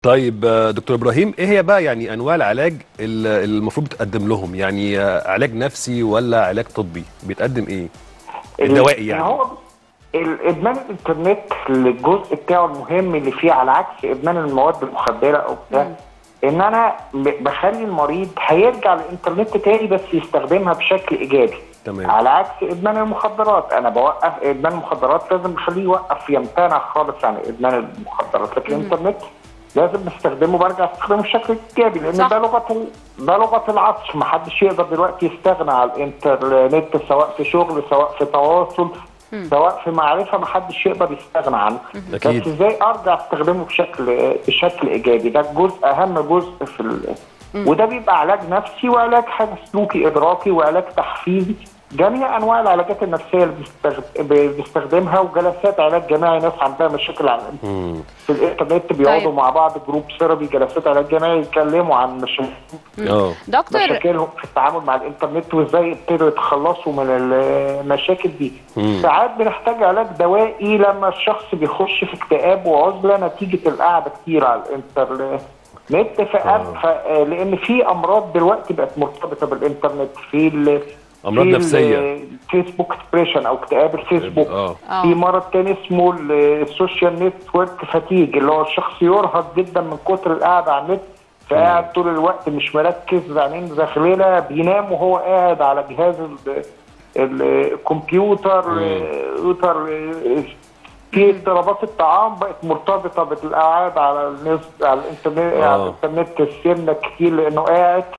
طيب آه، دكتور ابراهيم ايه هي بقى يعني انواع العلاج ال- المفروض بتقدم لهم يعني آه، علاج نفسي ولا علاج طبي بيتقدم ايه الدوائي يعني هو الادمان الانترنت الجزء بتاعه المهم اللي فيه على عكس ادمان المواد المخدره او بتاع ان انا ب- بخلي المريض هيرجع للانترنت تاني بس يستخدمها بشكل ايجابي تمام. على عكس ادمان المخدرات انا بوقف ادمان المخدرات لازم اخليه يوقف يمتنع خالص عن ادمان المخدرات لكن الانترنت لازم نستخدمه برجع استخدمه بشكل ايجابي لان صح. ده لغه ال- ده لغه العصر ما حدش يقدر دلوقتي يستغنى عن الانترنت سواء في شغل سواء في تواصل سواء في معرفه ما حدش يقدر يستغنى عنه أكيد. بس ازاي ارجع استخدمه بشكل بشكل ايجابي ده جزء اهم جزء في ال... وده بيبقى علاج نفسي وعلاج حاجه سلوكي ادراكي وعلاج تحفيزي جميع انواع العلاجات النفسيه اللي بيستخد- بيستخدمها وجلسات علاج جماعي ناس عندها مشاكل عن مم. في الانترنت بيقعدوا طيب. مع بعض جروب ثيرابي جلسات علاج جماعي يتكلموا عن مشاكل اه دكتور مشاكلهم في التعامل مع الانترنت وازاي يبتدوا يتخلصوا من المشاكل دي مم. ساعات بنحتاج علاج دوائي لما الشخص بيخش في اكتئاب وعزله نتيجه القعده كتير على الانترنت فأب ف... لان في امراض دلوقتي بقت مرتبطه بالانترنت في ال... أمراض في ال- نفسية. فيسبوك ديبريشن او اكتئاب الفيسبوك اه آه. في مرض تاني اسمه ال- السوشيال نتورك فاتيج اللي هو الشخص يرهق جدا من كتر القعده على النت فقاعد طول الوقت مش مركز عينين زغلله بينام وهو قاعد على جهاز ال- ال- الكمبيوتر كمبيوتر في اضطرابات الطعام بقت مرتبطه بالقعاد على الناس على الانترنت آه. على الانترنت السمنه كتير لانه قاعد